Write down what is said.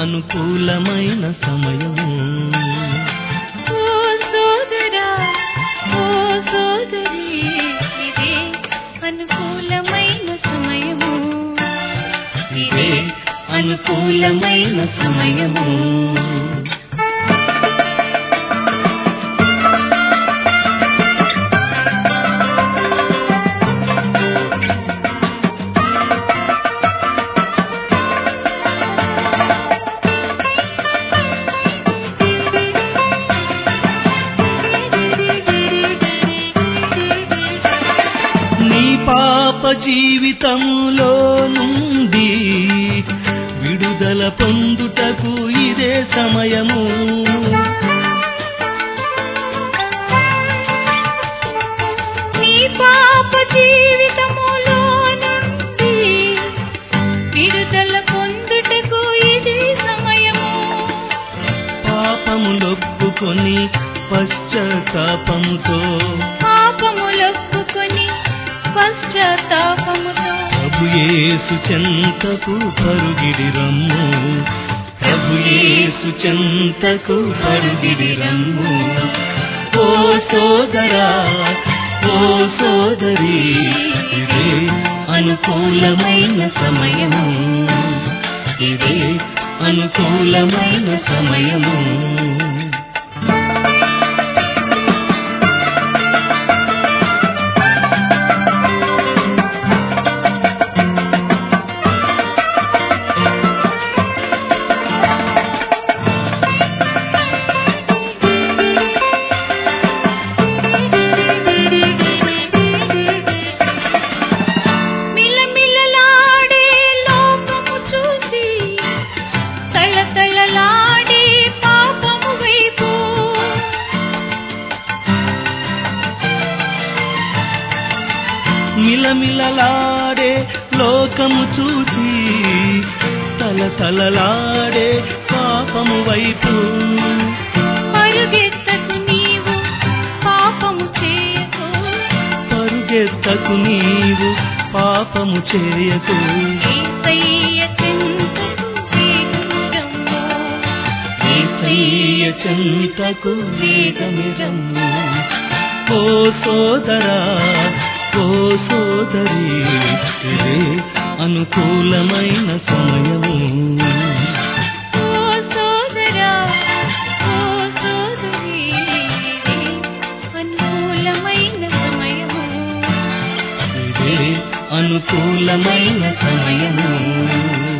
అనుకూలమైన సమయము ఓ సోదరా ఓ సోదరి ఇదే అనుకూలమైన సమయము ఇదే అనుకూలమైన సమయము నీ పాప జీవితంలో నుండి విడుదల పొందుటకు ఇదే సమయము నీ పాప జీవితములో నుండి విడుదల పొందుటకు ఇది సమయము పాపములొప్పుకొని పశ్చాత్తాపముతో పాపములొప్పుకొని పశ్చాత్తాపముతో ప్రభు యేసు చెంతకు పరుగిడి రమ్ము ప్రభు యేసు చెంతకు పరుగిడి రమ్ము ఓ సోదరా ఓ సోదరి ఇదే అనుకూలమైన సమయము ఇదే అనుకూలమైన సమయము మిలమిలలాడే లోకము చూసి తళతళలాడే పాపము వైపు మిలమిలలాడే లోకము చూసి తల తలలాడే పాపము వైపు పరుగెత్తకు నీవు పాపము చేయకు పరుగెత్తకు నీవు పాపము చేయకు ఏసయ్య చెంతకు వేగురమ్ము. ఏసయ్య చెంతకు వేగమిరమ్ము ఓ సోదరా ఓ సోదరి ఇదే అనుకూలమైన సమయము ఓ సోదరా ఓ సోదరి ఇదే అనుకూలమైన సమయము ఇదే అనుకూలమైన సమయము